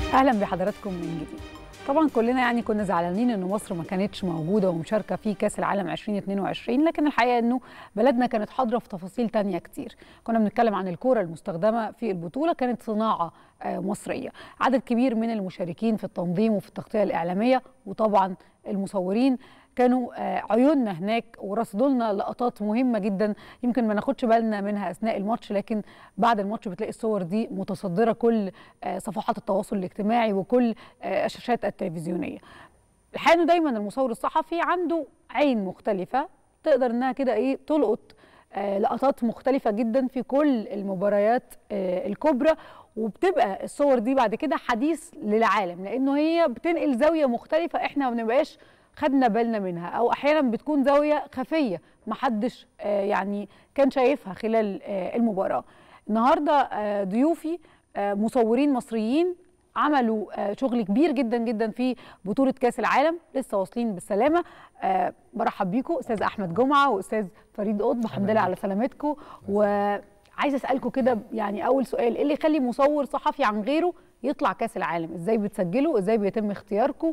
اهلا بحضراتكم من جديد طبعا كلنا يعني كنا زعلانين ان مصر ما كانتش موجوده ومشاركه في كاس العالم 2022 لكن الحقيقه انه بلدنا كانت حاضره في تفاصيل تانية كتير كنا بنتكلم عن الكره المستخدمه في البطوله كانت صناعه مصريه عدد كبير من المشاركين في التنظيم وفي التغطيه الاعلاميه وطبعا المصورين كانوا عيوننا هناك ورصدوا لنا لقطات مهمه جدا يمكن ما ناخدش بالنا منها اثناء الماتش لكن بعد الماتش بتلاقي الصور دي متصدره كل صفحات التواصل الاجتماعي وكل الشاشات التلفزيونيه. الحقيقه انه دايما المصور الصحفي عنده عين مختلفه تقدر انها كده ايه تلقط لقطات مختلفه جدا في كل المباريات الكبرى وبتبقى الصور دي بعد كده حديث للعالم لانه هي بتنقل زاويه مختلفه احنا ما بنبقاش خدنا بالنا منها او احيانا بتكون زاويه خفيه محدش يعني كان شايفها خلال المباراه النهارده ضيوفي مصورين مصريين عملوا شغل كبير جدا جدا في بطوله كاس العالم لسه واصلين بالسلامه برحب بيكم استاذ احمد جمعه واستاذ فريد قطب الحمد لله على سلامتكم وعايزه اسالكم كده يعني اول سؤال ايه اللي يخلي مصور صحفي عن غيره يطلع كاس العالم ازاي بتسجلوا ازاي بيتم اختياركم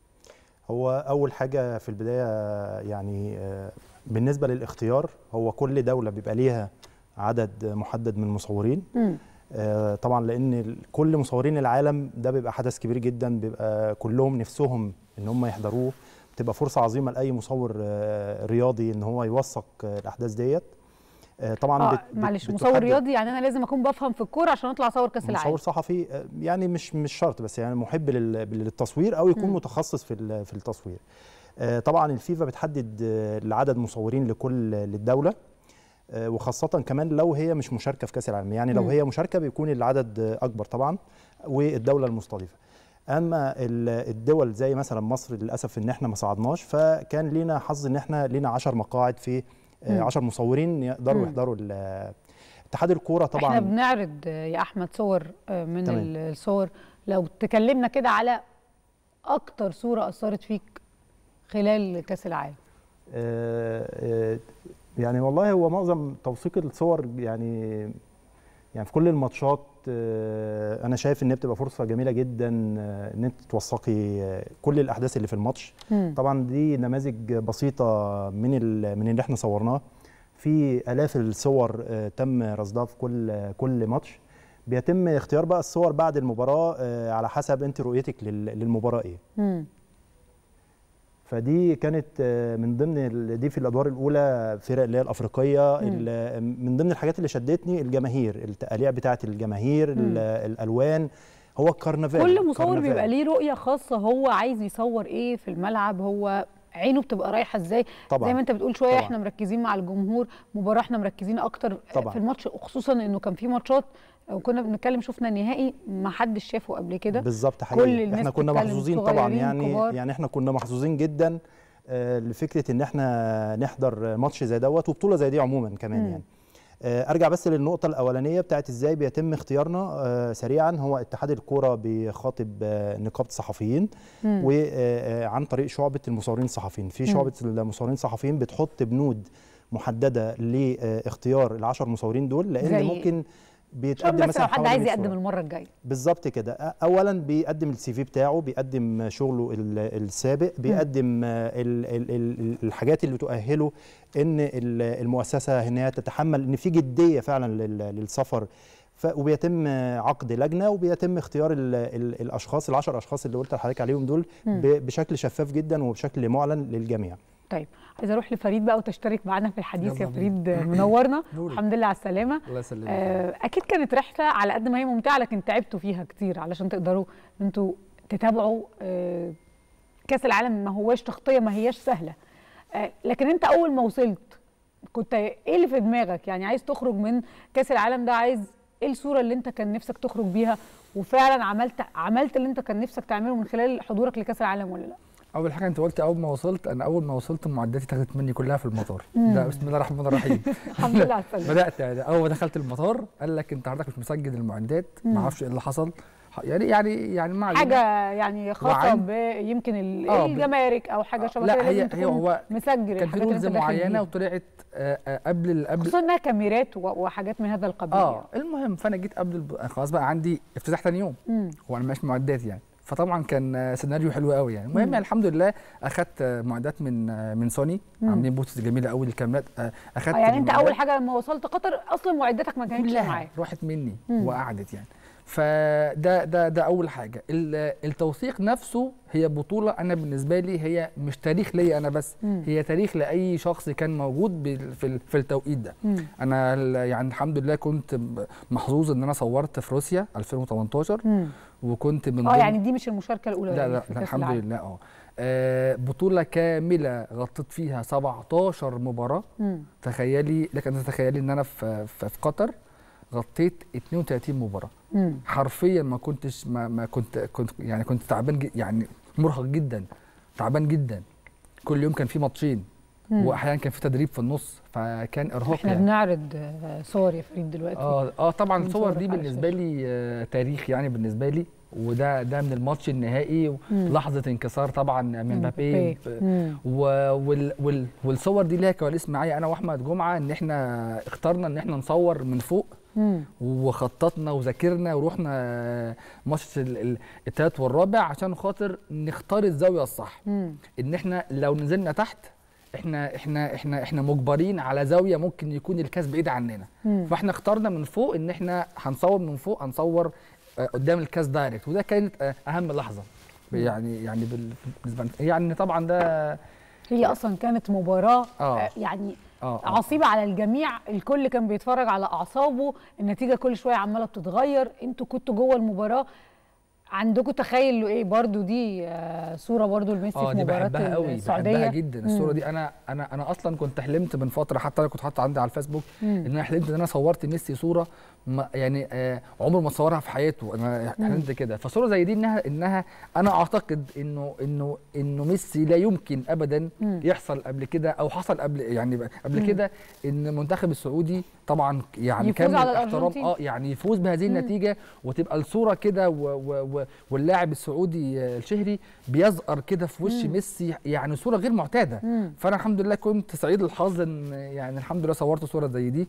هو اول حاجه في البدايه يعني بالنسبه للاختيار هو كل دوله بيبقى ليها عدد محدد من المصورين م. طبعا لان كل مصورين العالم ده بيبقى حدث كبير جدا بيبقى كلهم نفسهم ان هم يحضروه بتبقى فرصه عظيمه لاي مصور رياضي ان هو يوثق الاحداث ديت طبعا آه بت معلش مصور رياضي يعني انا لازم اكون بفهم في الكوره عشان اطلع اصور كاس العالم مصور صحفي يعني مش مش شرط بس يعني محب للتصوير او يكون م. متخصص في في التصوير طبعا الفيفا بتحدد العدد مصورين لكل للدوله وخاصه كمان لو هي مش مشاركه في كاس العالم يعني لو م. هي مشاركه بيكون العدد اكبر طبعا والدوله المستضيفه اما الدول زي مثلا مصر للاسف ان احنا ما صعدناش فكان لينا حظ ان احنا لينا 10 مقاعد في 10 مصورين يقدروا يحضروا اتحاد الكوره طبعا احنا بنعرض يا احمد صور من تمام. الصور لو تكلمنا كده على اكتر صوره اثرت فيك خلال كاس العالم آه يعني والله هو معظم توثيق الصور يعني يعني في كل الماتشات انا شايف ان بتبقى فرصه جميله جدا ان انت توثقي كل الاحداث اللي في الماتش م. طبعا دي نماذج بسيطه من من اللي احنا صورناه في الاف الصور تم رصدها في كل كل ماتش بيتم اختيار بقى الصور بعد المباراه على حسب انت رؤيتك للمباراه ايه م. فدي كانت من ضمن دي في الادوار الاولى فرق اللي هي الافريقيه من ضمن الحاجات اللي شدتني الجماهير التقاليع بتاعه الجماهير مم. الالوان هو الكرنفال كل مصور كرنفال. بيبقى ليه رؤيه خاصه هو عايز يصور ايه في الملعب هو عينه بتبقى رايحه ازاي طبعا. زي ما انت بتقول شويه طبعا. احنا مركزين مع الجمهور مباراه احنا مركزين اكتر طبعا. في الماتش خصوصا انه كان في ماتشات وكنا بنتكلم شفنا النهائي ما حدش شافه قبل كده بالظبط حقيقي كل الناس احنا كنا محظوظين طبعا يعني كبار. يعني احنا كنا محظوظين جدا آه لفكره ان احنا نحضر ماتش زي دوت وبطوله زي دي عموما كمان م. يعني آه ارجع بس للنقطه الاولانيه بتاعت ازاي بيتم اختيارنا آه سريعا هو اتحاد الكوره بيخاطب نقابه الصحفيين وعن طريق شعبه المصورين الصحفيين في شعبه المصورين الصحفيين بتحط بنود محدده لاختيار العشر مصورين دول لان ممكن بيتقدم مثلا حد عايز يقدم المره الجايه بالظبط كده اولا بيقدم السي في بتاعه بيقدم شغله السابق بيقدم ال ال ال الحاجات اللي تؤهله ان المؤسسه ان هي تتحمل ان في جديه فعلا للسفر وبيتم عقد لجنه وبيتم اختيار ال ال الاشخاص العشر اشخاص اللي قلت لحضرتك عليهم دول بشكل شفاف جدا وبشكل معلن للجميع طيب عايزه اروح لفريد بقى وتشترك معانا في الحديث يا فريد منورنا الحمد لله على السلامه الله يسلمك آه اكيد كانت رحله على قد ما هي ممتعه لكن تعبتوا فيها كتير علشان تقدروا انتوا تتابعوا آه كاس العالم ما هواش تغطيه ما هياش سهله آه لكن انت اول ما وصلت كنت ايه اللي في دماغك يعني عايز تخرج من كاس العالم ده عايز ايه الصوره اللي انت كان نفسك تخرج بيها وفعلا عملت عملت اللي انت كان نفسك تعمله من خلال حضورك لكاس العالم ولا لا اول حاجه انت قلت اول ما وصلت انا اول ما وصلت معداتي اتاخدت مني كلها في المطار ده بسم الله الرحمن الرحيم الحمد لله على السلامه بدات يعني اول ما دخلت المطار قال لك انت حضرتك مش مسجل المعدات ما اعرفش ايه اللي حصل يعني يعني يعني ما علينا. حاجه يعني خاصه وعن- ب يمكن ال- آه، ب- الجمارك او حاجه شبه لا كده هي لازم هي تكون هو مسجل كان في الحاجات اللي رولز انت داخل معينه بيها. وطلعت آه، آه، قبل ال- قبل خصوصا انها كاميرات و- وحاجات من هذا القبيل اه المهم فانا جيت قبل الب... خلاص بقى عندي افتتاح تاني يوم مم. هو انا ماشي معدات يعني فطبعا كان آه، سيناريو حلو قوي يعني المهم مم. يعني الحمد لله اخدت آه، معدات من آه، من سوني مم. عاملين بوتس جميله قوي للكاميرات آه، اخدت آه، يعني انت المعدات اول حاجه لما وصلت قطر اصلا معدتك ما كانتش كلها معاك راحت مني مم. وقعدت يعني فده ده ده اول حاجه ال- التوثيق نفسه هي بطوله انا بالنسبه لي هي مش تاريخ ليا انا بس مم. هي تاريخ لاي شخص كان موجود بال- في ال- في التوقيت ده مم. انا ال- يعني الحمد لله كنت ب- محظوظ ان انا صورت في روسيا 2018 مم. وكنت من اه ضمن- يعني دي مش المشاركه الاولى لا يعني لا, في لا كأس الحمد العالم. لله اه آه، بطولة كاملة غطيت فيها 17 مباراة مم. تخيلي لك ان تتخيلي ان انا في في في قطر غطيت 32 مباراة مم. حرفيا ما كنتش ما, ما كنت كنت يعني كنت تعبان جد يعني مرهق جدا تعبان جدا كل يوم كان في ماتشين مم. واحيانا كان في تدريب في النص فكان ارهاق احنا يعني. بنعرض آه، صور يا فريد دلوقتي اه اه طبعا من الصور صورك دي على بالنسبه لي آه تاريخ يعني بالنسبه لي وده ده من الماتش النهائي مم. لحظه انكسار طبعا من مبابي مبابي. مم. و- وال وال والصور دي ليها كواليس معايا انا واحمد جمعه ان احنا اخترنا ان احنا نصور من فوق مم. وخططنا وذاكرنا ورحنا ماتش ال- ال- التالت والرابع عشان خاطر نختار الزاويه الصح مم. ان احنا لو نزلنا تحت احنا احنا احنا احنا مجبرين على زاويه ممكن يكون الكاس بعيد عننا مم. فاحنا اخترنا من فوق ان احنا هنصور من فوق هنصور آه، قدام الكاس دايركت وده كانت آه، اهم لحظه يعني يعني بال- بالنسبه لنا يعني طبعا ده هي اصلا كانت مباراه آه. آه، يعني اه آه. عصيبه على الجميع الكل كان بيتفرج على اعصابه النتيجه كل شويه عماله بتتغير انتوا كنتوا جوه المباراه عندكم تخيل ايه برضو دي آه، صوره برضو لميسي اه في دي مباراه بحبها قوي السعوديه بحبها جدا الصوره مم. دي انا انا انا اصلا كنت حلمت من فتره حتى انا كنت حاطط عندي على الفيسبوك مم. ان انا حلمت ان انا صورت ميسي صوره ما يعني آه عمره ما صورها في حياته انا حلمت كده فصوره زي دي انها انها انا اعتقد انه انه انه ميسي لا يمكن ابدا مم. يحصل قبل كده او حصل قبل يعني قبل مم. كده ان المنتخب السعودي طبعا يعني يفوز كامل على الاحترام الأرجنتين. اه يعني يفوز بهذه مم. النتيجه وتبقى الصوره كده و- و- و- واللاعب السعودي آه، الشهري بيزقر كده في وش مم. ميسي يعني صوره غير معتاده مم. فانا الحمد لله كنت سعيد الحظ ان يعني الحمد لله صورت صوره زي دي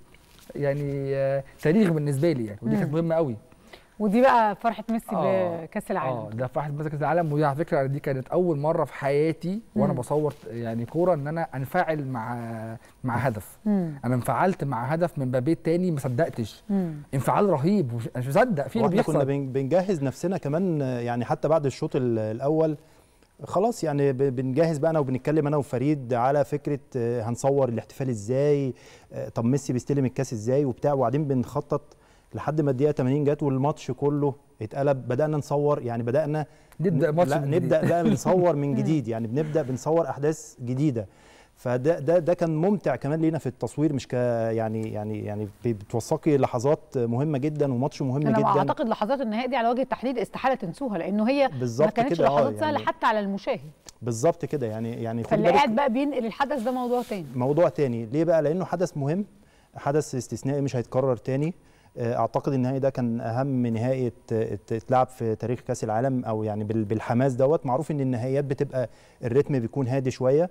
يعني آه، تاريخ بالنسبه لي يعني ودي كانت مم. مهمه قوي ودي بقى فرحه ميسي آه. بكاس اه العالم ده في واحد كاس العالم ودي على فكره دي كانت اول مره في حياتي وانا مم. بصور يعني كوره ان انا انفعل مع مع هدف مم. انا انفعلت مع هدف من بابيه تاني ما صدقتش مم. انفعال رهيب مش مش مصدق في اللي واحنا كنا بيحصل بن- بنجهز نفسنا كمان آه، يعني حتى بعد الشوط ال- الاول خلاص يعني ب- بنجهز بقى انا وبنتكلم انا وفريد على فكره آه، هنصور الاحتفال ازاي آه، طب ميسي بيستلم الكاس ازاي وبتاع وبعدين بنخطط لحد ما الدقيقه 80 جت والماتش كله اتقلب بدانا نصور يعني بدانا نبدا ماتش لا من جديد. نبدا بقى بنصور من جديد يعني بنبدا بنصور احداث جديده فده ده ده كان ممتع كمان لينا في التصوير مش ك يعني يعني يعني بتوثقي لحظات مهمه جدا وماتش مهم انا جدا اعتقد لحظات النهائي دي على وجه التحديد استحاله تنسوها لانه هي ما بالظبط كانتش كده اه لحظات سهله يعني حتى على المشاهد بالظبط كده يعني يعني خد فاللي بالك قاعد بقى بينقل الحدث ده موضوع تاني موضوع تاني ليه بقى لانه حدث مهم حدث استثنائي مش هيتكرر تاني آه، اعتقد النهائي ده كان اهم نهائي ات- ات- اتلعب في تاريخ كاس العالم او يعني بال- بالحماس دوت معروف ان النهائيات بتبقى الريتم بيكون هادي شويه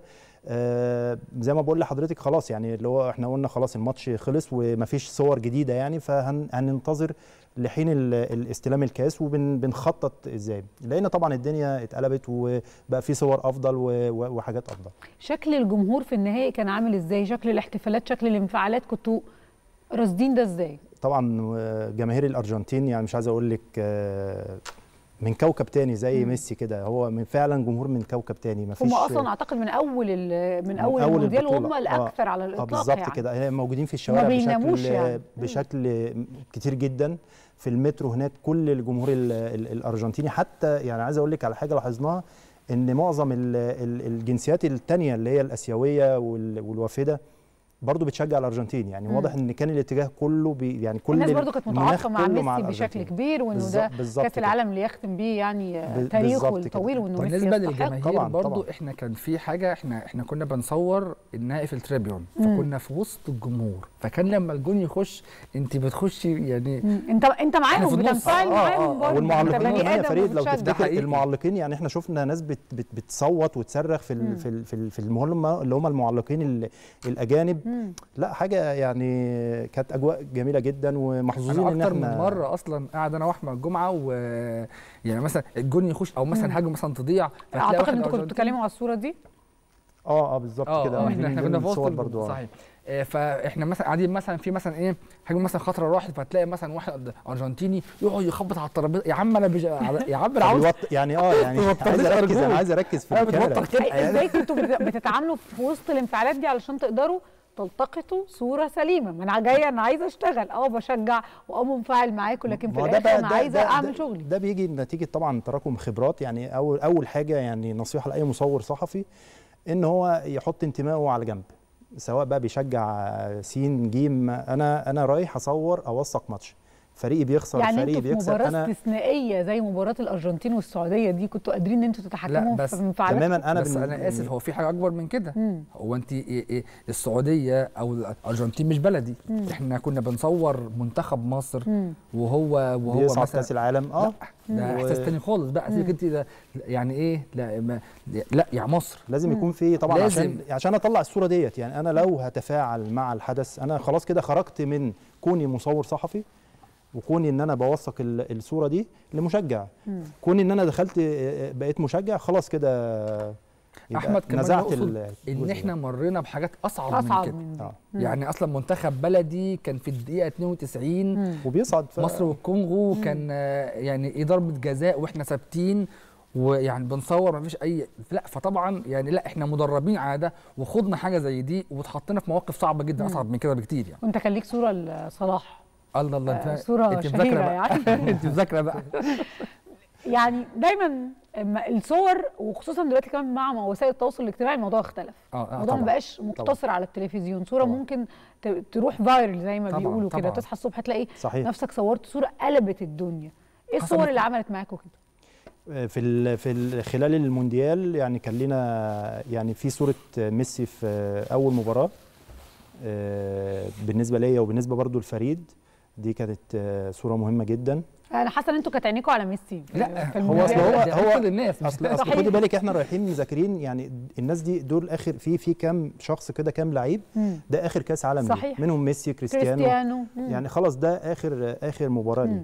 آه، زي ما بقول لحضرتك خلاص يعني اللي هو احنا قلنا خلاص الماتش خلص ومفيش صور جديده يعني فهننتظر لحين ال- الاستلام الكاس وبنخطط ازاي لقينا طبعا الدنيا اتقلبت وبقى في صور افضل و- و- وحاجات افضل شكل الجمهور في النهائي كان عامل ازاي شكل الاحتفالات شكل الانفعالات كنتوا راصدين ده ازاي طبعا آه، جماهير الارجنتين يعني مش عايز اقول لك آه، من كوكب تاني زي مم. ميسي كده هو من فعلا جمهور من كوكب تاني ما فيش هم اصلا اعتقد من اول ال- من اول أول المونديال البطولة. وهم آه. الاكثر على اه الاطلاق بالظبط يعني. كده هي موجودين في الشوارع بيناموش بشكل يعني. بشكل كتير جدا في المترو هناك كل الجمهور ال- ال- الارجنتيني حتى يعني عايز اقول لك على حاجه لاحظناها ان معظم ال- ال- الجنسيات التانية اللي هي الاسيويه وال- والوافده برضه بتشجع الارجنتين يعني مم. واضح ان كان الاتجاه كله بي يعني كل الناس برضو كانت المناخ متعاطفه مع كله مع ميسي بشكل الأرجنتين. كبير وانه بالظبط- ده بالظبط كاس كده. العالم اللي يختم بيه يعني ب- تاريخه بالظبط كده. الطويل وانه ميسي بالنسبه يستحق للجماهير طبعاً، برضو طبعاً. احنا كان في حاجه احنا احنا كنا بنصور النهائي في التريبيون فكنا في وسط الجمهور فكان لما الجون يخش انت بتخشي يعني مم. انت انت إحنا معاهم في النص. بتنفعل آه، معاهم آه، آه. برضه والمعلقين انت بني كمان يا ادم فريد لو وبتشجع. تفتكر حقيقي. المعلقين يعني احنا شفنا ناس بت بت بتصوت وتصرخ في مم. ال في ال في, ال في المهم اللي هم المعلقين ال- الاجانب مم. لا حاجه يعني كانت اجواء جميله جدا ومحظوظين انا ان اكتر احنا من مره اصلا قاعد انا واحمد جمعه و يعني مثلا الجون يخش او مم. مثلا هاجم مثلا تضيع فتلاقي اعتقد واحد انتوا كنتوا أرجنتيني- بتتكلموا على الصوره دي اه اه بالظبط اه كده اه دي احنا من احنا ضمن كنا في وسط الصور الجمهور، برضو آه. صحيح آه، فاحنا مثلا قاعدين مثلا في مثلا ايه حاجه مثلا خطره راحت فتلاقي مثلا واحد ارجنتيني يقعد يخبط على الترابيزه يا عم انا بج... يا عم انا عاوز فبيوط- يعني اه يعني بيوتر عايز لي اركز أرجوك. انا عايز اركز في انا الكاميرا بتوتر كده يعني ازاي كنتوا بت- بتتعاملوا في وسط الانفعالات دي علشان تقدروا تلتقطوا صوره سليمه ما انا جايه انا عايزه اشتغل اه بشجع واه منفعل معاكم لكن في ما هو ده الاخر بقى- انا ده- عايزه ده- اعمل ده- شغلي ده بيجي نتيجه طبعا تراكم خبرات يعني اول اول حاجه يعني نصيحه لاي مصور صحفي ان هو يحط انتمائه على جنب سواء بقى بيشجع سين جيم انا انا رايح اصور اوثق ماتش فريقي بيخسر يعني فريقي انتوا في بيكسب مباراه انا استثنائيه زي مباراه الارجنتين والسعوديه دي كنتوا قادرين ان انتوا تتحكموا بس في انفعالاتكم تماما انا بس بالن- انا اسف هو في حاجه اكبر من كده مم. هو انت إيه إيه السعوديه او الارجنتين مش بلدي مم. احنا كنا بنصور منتخب مصر مم. وهو وهو بيصعد مثلا كاس العالم اه لا ده و- احساس تاني خالص بقى سيبك انت ده يعني ايه لا ما لا يا مصر لازم يكون في طبعا لازم. عشان عشان اطلع الصوره ديت يعني انا لو هتفاعل مع الحدث انا خلاص كده خرجت من كوني مصور صحفي وكوني ان انا بوثق ال- الصوره دي لمشجع مم. كوني ان انا دخلت آه، بقيت مشجع خلاص كده يبقى احمد كمان نزعت يقصد ال- ان الجزء احنا ده. مرينا بحاجات اصعب, من اصعب كده من آه. مم. يعني اصلا منتخب بلدي كان في الدقيقه 92 مم. وبيصعد ف... مصر والكونغو مم. كان آه، يعني ايه ضربه جزاء واحنا ثابتين ويعني بنصور مفيش اي لا فطبعا يعني لا احنا مدربين على ده وخضنا حاجه زي دي واتحطينا في مواقف صعبه جدا مم. اصعب من كده بكتير يعني وانت كان ليك صوره لصلاح الله الله آه، انت صورة انت شهيرة مذاكره بقى يعني. انت مذاكره بقى يعني دايما اما الصور وخصوصا دلوقتي كمان مع وسائل التواصل الاجتماعي الموضوع اختلف اه اه الموضوع ما طبعا بقاش مقتصر على التلفزيون صوره طبعاً. ممكن ت- تروح فايرل زي ما طبعاً، بيقولوا كده طبعاً. تصحى الصبح تلاقي صحيح نفسك صورت صوره قلبت الدنيا ايه حصلت- الصور اللي عملت معاكوا كده في ال في ال خلال المونديال يعني كان لنا يعني في صوره ميسي في اول مباراه آه، بالنسبه ليا وبالنسبه برضو لفريد دي كانت آه، صوره مهمه جدا انا حاسه ان انتوا كانت عينيكوا على ميسي لا في هو أصل المونديال. هو- ده هو- كل الناس مش اصل اصل صحيح. خدي بالك احنا رايحين مذاكرين يعني الناس دي دول اخر في في كام شخص كده كام لعيب مم. ده اخر كاس عالم ليه. صحيح. منهم ميسي كريستيانو, كريستيانو مم. يعني خلاص ده اخر اخر مباراه ليه مم.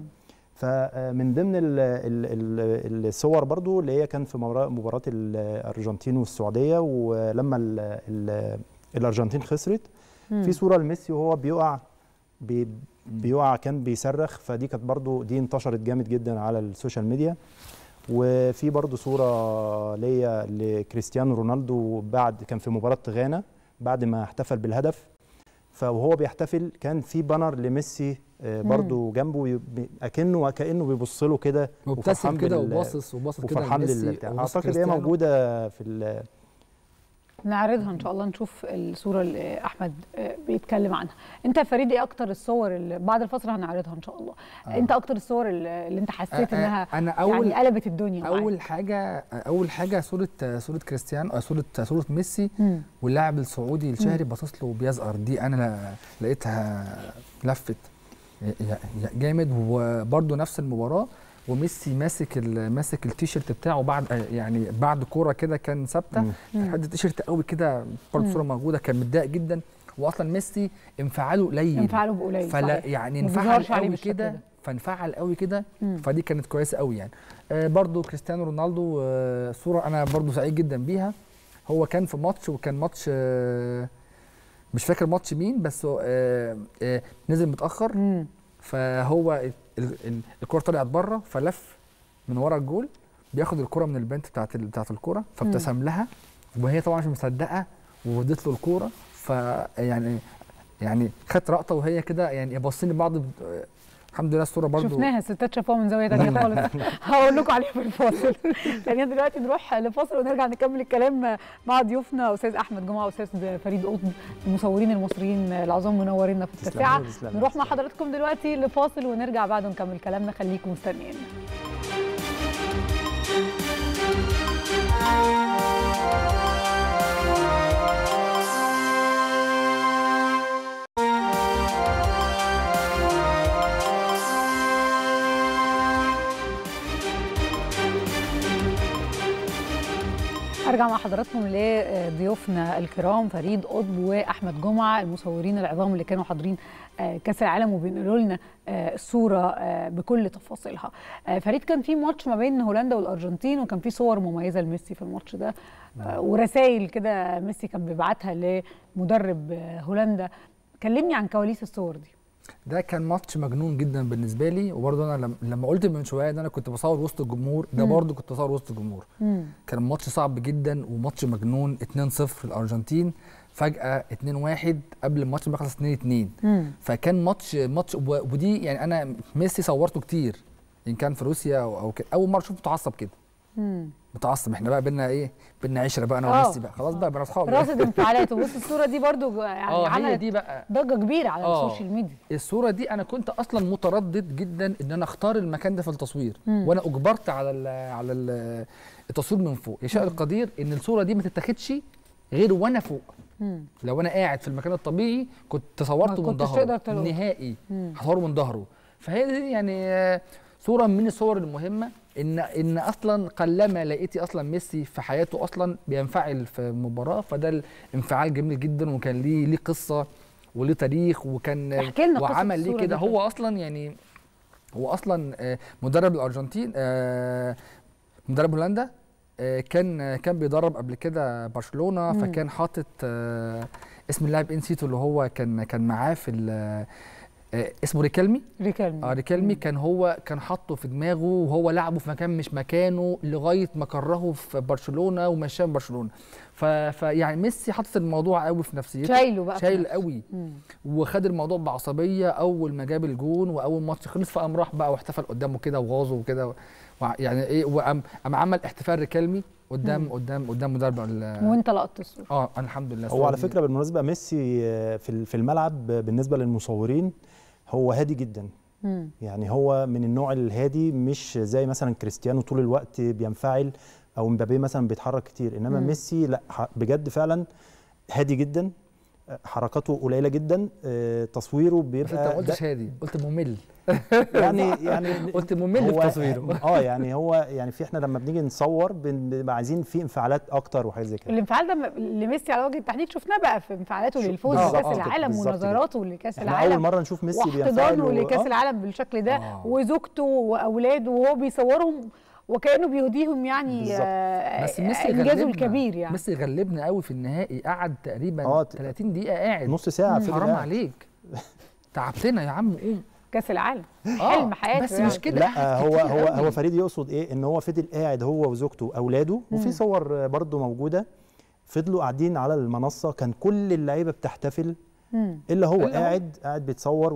فمن ضمن ال ال ال الصور برضو اللي هي كان في مباراة مباراة الأرجنتين والسعودية ولما ال ال الأرجنتين خسرت مم. في صورة لميسي وهو بيقع بي بيقع كان بيصرخ فدي كانت برضو دي انتشرت جامد جدا على السوشيال ميديا وفي برضو صورة ليا لكريستيانو رونالدو بعد كان في مباراة غانا بعد ما احتفل بالهدف فوهو بيحتفل كان في بانر لميسي آه، برضو جنبه يب- اكنه وكانه بيبص له كده مبتسم وفرحان كده بال- وباصص وباصص كده وفرحان لميسي للبتاع وباصص اعتقد هي كريستيانو. موجوده في ال- نعرضها ان شاء الله نشوف الصوره اللي احمد آه، بيتكلم عنها انت يا فريد ايه اكتر الصور اللي بعد الفصل هنعرضها ان شاء الله آه. انت اكتر الصور اللي اللي انت حسيت آه، آه، انها انا اول يعني قلبت الدنيا معاك. اول حاجه اول حاجه صوره صوره كريستيانو آه، صوره صوره ميسي مم. واللاعب السعودي الشهري باصص له وبيزقر دي انا لا- لقيتها لفت ي- ي- جامد وبرده نفس المباراه وميسي ماسك ال- ماسك التيشيرت بتاعه بعد آه، يعني بعد كوره كده كان ثابته مم. مم. حد التيشيرت قوي كده برضه مم. صوره موجوده كان متضايق جدا واصلا ميسي انفعاله قليل انفعاله بقليل فلا صحيح. يعني ما انفعل بيظهرش عليه قوي بالشكل كده ده. فانفعل قوي كده مم. فدي كانت كويسه قوي يعني آه برضو كريستيانو رونالدو آه صوره انا برضو سعيد جدا بيها هو كان في ماتش وكان ماتش آه مش فاكر ماتش مين بس هو آه آه نزل متاخر مم. فهو ال- ال- الكره طلعت بره فلف من ورا الجول بياخد الكره من البنت بتاعت ال- بتاعت الكره فابتسم لها وهي طبعا مش مصدقه وادت له الكوره فيعني يعني خدت لقطه وهي كده يعني باصين لبعض ب- الحمد لله الصوره برضو شفناها الستات شافوها من زاويه ثانيه خالص هقول لكم عليها في الفاصل خلينا دلوقتي نروح لفاصل ونرجع نكمل الكلام مع ضيوفنا استاذ احمد جمعه واستاذ فريد قطب المصورين المصريين العظام منورينا في التاسعه نروح مع حضراتكم دلوقتي لفاصل ونرجع بعد نكمل كلامنا خليكم مستنيين ارجع مع حضراتكم لضيوفنا الكرام فريد قطب واحمد جمعه المصورين العظام اللي كانوا حاضرين كاس العالم وبينقلوا لنا الصوره بكل تفاصيلها فريد كان في ماتش ما بين هولندا والارجنتين وكان في صور مميزه لميسي في الماتش ده ورسائل كده ميسي كان بيبعتها لمدرب هولندا كلمني عن كواليس الصور دي ده كان ماتش مجنون جدا بالنسبه لي وبرضه انا لما قلت من شويه ان انا كنت بصور وسط الجمهور ده برضه كنت بصور وسط الجمهور مم. كان ماتش صعب جدا وماتش مجنون 2-0 الارجنتين فجاه 2-1 قبل الماتش ما يخلص 2-2 فكان ماتش ماتش ودي يعني انا ميسي صورته كتير ان كان في روسيا او, أو كده اول مره اشوفه متعصب كده متعصب احنا بقى بينا ايه بينا عشره بقى انا وميسي بقى خلاص بقى بقينا اصحاب راصد انفعالاته بص الصوره دي برضو يعني اه هي عملت دي بقى ضجه كبيره على آه. السوشيال ميديا الصوره دي انا كنت اصلا متردد جدا ان انا اختار المكان ده في التصوير مم. وانا اجبرت على ال على ال التصوير من فوق يشاء القدير ان الصوره دي ما تتاخدش غير وانا فوق مم. لو انا قاعد في المكان الطبيعي كنت صورته من ظهره نهائي هصوره من ظهره فهي دي يعني صوره من الصور المهمه ان ان اصلا قلما لقيتي اصلا ميسي في حياته اصلا بينفعل في مباراه فده الانفعال جميل جدا وكان ليه ليه قصه وليه تاريخ وكان وعمل ليه كده هو اصلا يعني هو اصلا مدرب الارجنتين مدرب هولندا كان كان بيدرب قبل كده برشلونه مم. فكان حاطط اسم اللاعب انسيتو اللي هو كان كان معاه في آه اسمه ريكالمي ريكالمي اه ريكالمي كان هو كان حاطه في دماغه وهو لعبه في مكان مش مكانه لغايه ما كرهه في برشلونه ومشاه من برشلونه فيعني ميسي حاطط الموضوع قوي في نفسيته شايله بقى شايل قوي مم. وخد الموضوع بعصبيه اول ما جاب الجون واول ماتش خلص فقام راح بقى واحتفل قدامه كده وغاظه وكده يعني ايه وقام قام عمل احتفال ريكالمي قدام مم. قدام قدام مدرب وانت لقطت الصوره اه انا الحمد لله هو على فكره بالمناسبه ميسي في في الملعب بالنسبه للمصورين هو هادي جدا مم. يعني هو من النوع الهادي مش زي مثلا كريستيانو طول الوقت بينفعل او مبابي مثلا بيتحرك كتير انما مم. ميسي لا بجد فعلا هادي جدا حركاته قليله جدا تصويره بيبقى بس انت ما قلتش هادي قلت ممل يعني يعني قلت ممل في تصويره اه يعني هو يعني في احنا لما بنيجي نصور بنبقى عايزين في انفعالات اكتر وحاجات زي كده الانفعال ده لميسي على وجه التحديد شفناه بقى في انفعالاته للفوز بكاس العالم ونظراته لكاس العالم اول مره نشوف ميسي واحتضانه لكاس العالم بالشكل ده آه. وزوجته واولاده وهو بيصورهم وكانه بيهديهم يعني آه بس ميسي انجازه الكبير يعني ميسي غلبنا قوي في النهائي قعد تقريبا آه 30 دقيقه قاعد نص ساعه حرام عليك تعبتنا يا عم قوم كاس العالم حلم حياته بس مش كده لا هو هو هو فريد يقصد ايه ان هو فضل قاعد هو وزوجته واولاده وفي صور برضه موجوده فضلوا قاعدين على المنصه كان كل اللعيبه بتحتفل الا هو إلا قاعد هو. قاعد بيتصور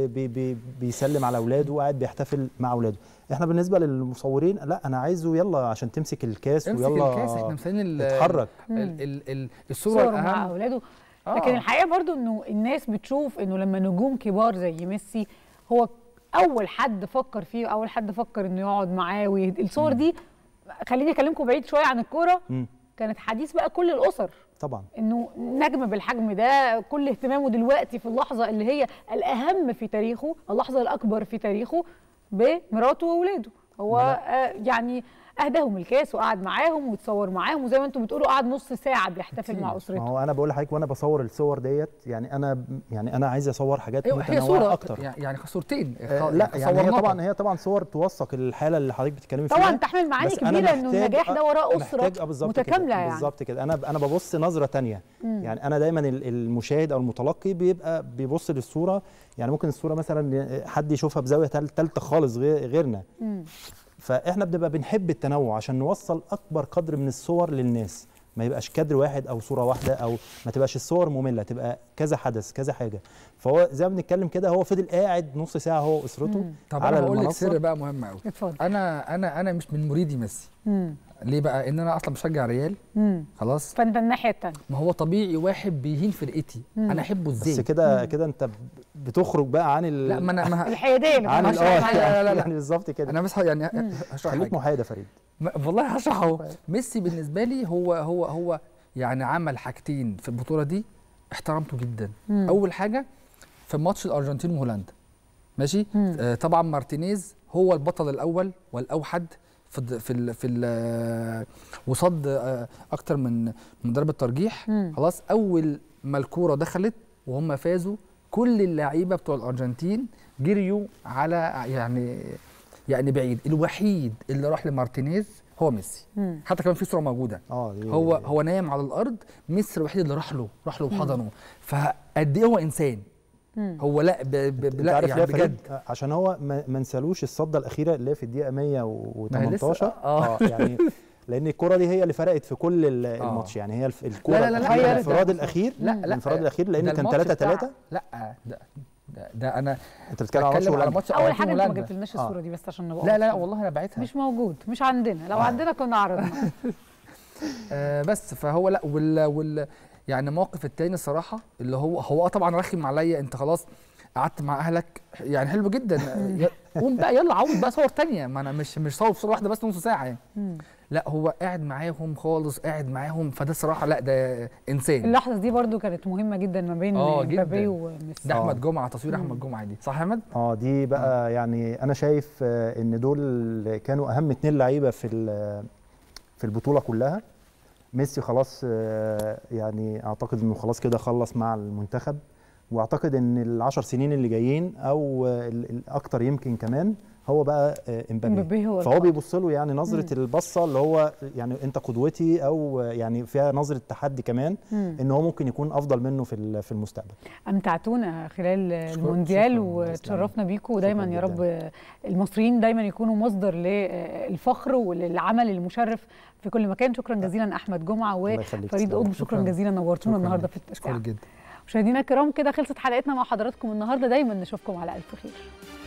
وبيسلم على اولاده وقاعد بيحتفل مع اولاده احنا بالنسبه للمصورين لا انا عايزه يلا عشان تمسك الكاس امسك ويلا الكاس احنا مسايين اتحرك ال ال ال الصوره الاهم مع اولاده آه. لكن الحقيقه برضو انه الناس بتشوف انه لما نجوم كبار زي ميسي هو اول حد فكر فيه اول حد فكر انه يقعد معاه ويهد... الصور دي خليني اكلمكم بعيد شويه عن الكوره كانت حديث بقى كل الاسر طبعا انه نجم بالحجم ده كل اهتمامه دلوقتي في اللحظه اللي هي الاهم في تاريخه اللحظه الاكبر في تاريخه بمراته واولاده هو آه يعني اهداهم الكاس وقعد معاهم وتصور معاهم وزي ما انتم بتقولوا قعد نص ساعه بيحتفل مع اسرته ما هو انا بقول لحضرتك وانا بصور الصور ديت يعني انا يعني انا عايز اصور حاجات أيوة هي صورة اكتر يعني صورتين آه لا يعني هي طبعا هي طبعا صور توثق الحاله اللي حضرتك بتتكلمي فيها طبعا تحمل معاني كبيره انه النجاح ده وراه اسره متكامله يعني بالظبط كده انا انا ببص نظره ثانيه يعني انا دايما المشاهد او المتلقي بيبقى بيبص للصوره يعني ممكن الصوره مثلا حد يشوفها بزاويه ثالثه خالص غيرنا مم. فاحنا بنبقى بنحب التنوع عشان نوصل اكبر قدر من الصور للناس ما يبقاش كادر واحد او صوره واحده او ما تبقاش الصور ممله تبقى كذا حدث كذا حاجه فهو زي ما بنتكلم كده هو فضل قاعد نص ساعه هو واسرته مم. طب على انا هقول لك المنصة. سر بقى مهم قوي اتفضل انا انا انا مش من مريدي ميسي مم. ليه بقى ان انا اصلا بشجع ريال مم. خلاص فانت الناحيه الثانيه ما هو طبيعي واحد بيهين فرقتي مم. انا احبه ازاي بس كده كده انت ب- بتخرج بقى عن ال لا ما انا ما الحياديه اللي عن كنا ال- بنشرحها اه لا، لا، لا، لا. يعني بالظبط كده انا بس ه- يعني مم. هشرح خليك حاجه محايد يا فريد ما- والله هشرح اهو ميسي بالنسبه لي هو هو هو يعني عمل حاجتين في البطوله دي احترمته جدا مم. اول حاجه في ماتش الارجنتين وهولندا ماشي مم. آه طبعا مارتينيز هو البطل الاول والاوحد في الد- في ال في ال وصد آه، اكتر من من ضربه ترجيح مم. خلاص اول ما الكوره دخلت وهم فازوا كل اللعيبه بتوع الارجنتين جريوا على يعني يعني بعيد الوحيد اللي راح لمارتينيز هو ميسي مم. حتى كمان في صوره موجوده اه دي- هو هو نايم على الارض ميسي الوحيد اللي راح له راح له وحضنه فقد ايه هو انسان مم. هو لا ب ب انت لا عارف ليه يعني يا فريد بجد عشان هو ما ما نسالوش الصده الاخيره اللي هي في الدقيقه ما هي 118 لسه- آه. يعني لان الكره دي هي اللي فرقت في كل ال- آه. الماتش يعني هي الف- الكره لا، لا، لا، الأخيرة، غيرت الانفراد ده. الاخير لا لا الانفراد الاخير لان ده كان الماتش 3 بتاع- 3 لا ده ده, ده انا انت بتتكلم على ماتش بتكلم على هولندا ماتش اول أرجنتين حاجه انت ما وهولندا. جبتلناش آه. الصوره دي بس عشان نبقى لا لا واضحين. والله انا بعتها مش موجود مش عندنا لو عندنا كنا عرضنا آه بس فهو لا وال وال يعني الموقف التاني الصراحه اللي هو هو آه طبعا رخم عليا انت خلاص قعدت مع اهلك يعني حلو جدا ي- قوم بقى يلا عوض بقى صور تانية ما انا مش مش صور صوره واحده بس نص ساعه يعني مم. لا هو قاعد معاهم خالص قاعد معاهم فده صراحه لا ده انسان اللحظه دي برضو كانت مهمه جدا ما بين آه، جداً. مبابي وميسي ده آه. احمد جمعه تصوير مم. احمد جمعه دي صح يا احمد اه دي بقى يعني انا شايف آه، ان دول كانوا اهم اتنين لعيبه في ال- في البطوله كلها ميسي خلاص آه، يعني اعتقد انه خلاص كده خلص مع المنتخب واعتقد ان العشر سنين اللي جايين او آه، ال- الاكتر يمكن كمان هو بقى آه، امبابي مبابي هو فهو القائد. بيبص له يعني نظره البصه اللي هو يعني انت قدوتي او آه، يعني فيها نظره تحدي كمان مم. ان هو ممكن يكون افضل منه في ال- في المستقبل امتعتونا خلال شكراً- المونديال شكراً، وتشرفنا بيكم ودايما شكراً يا جداً. رب المصريين دايما يكونوا مصدر للفخر وللعمل المشرف في كل مكان شكرا جزيلا احمد جمعه الله يخليك وفريد تسلم. قطب شكرا شكراً. جزيلا نورتونا شكراً النهارده ليك. في شكرا التسعه جدا مشاهدينا الكرام كده خلصت حلقتنا مع حضراتكم النهارده دايما نشوفكم على الف خير